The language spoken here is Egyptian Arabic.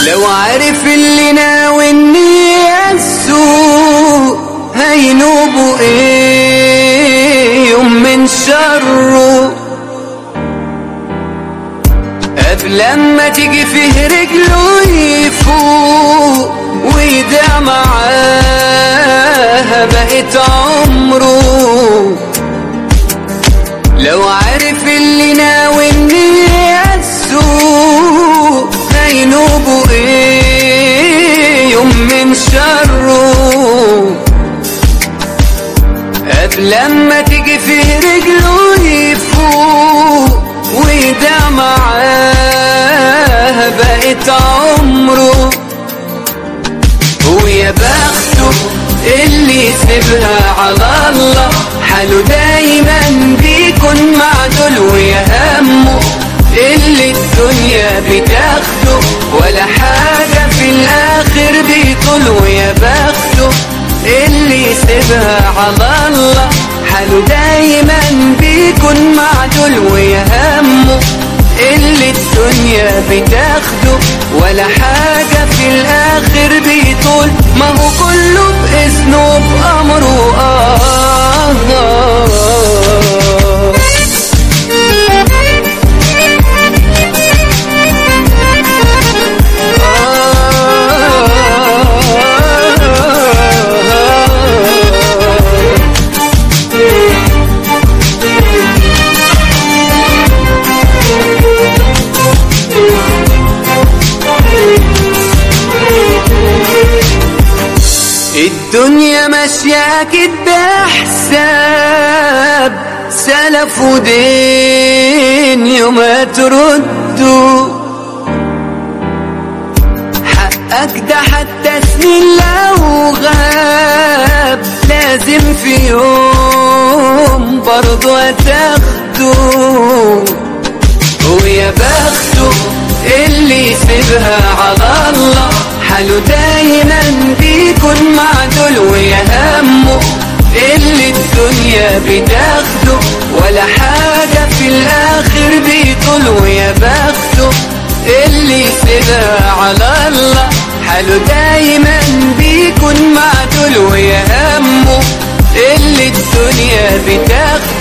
لو عارف اللي ناوي النية السوء هينوبوا ايه يوم من شره قبل ما تيجي فيه رجله يفوق ويدع معاها بقت عمره لو عارف اللي ناوي النية السوء هينوبوا ايه يوم من شره قبل ما تيجي فيه رجله يفوق ويدع معاها بقت عمره ويا بخته اللي يسيبها على الله حاله دايما بيكون معدول ويا همه اللي الدنيا بتاخده ولا حاجة في الآخر بيطول ويا بخته اللي يسيبها على الله حاله دايما بيكون معدول ويا همه اللي الدنيا بتاخده ولا حاجة في الآخر بيطول ما هو كله بإذنه بأمره آه, آه, آه الدنيا ماشية كده حساب سلف ودين يوم تردوا حقك ده حتى سنين لو غاب لازم في يوم برضو هتاخده ويا بخته اللي يسيبها على الله حاله دايما بيكون معدول ويا همه اللي الدنيا بتاخده ولا حاجة في الآخر بيطول ويا بخته اللي يسيبها على الله حاله دايما بيكون معدول ويا همه اللي الدنيا بتاخده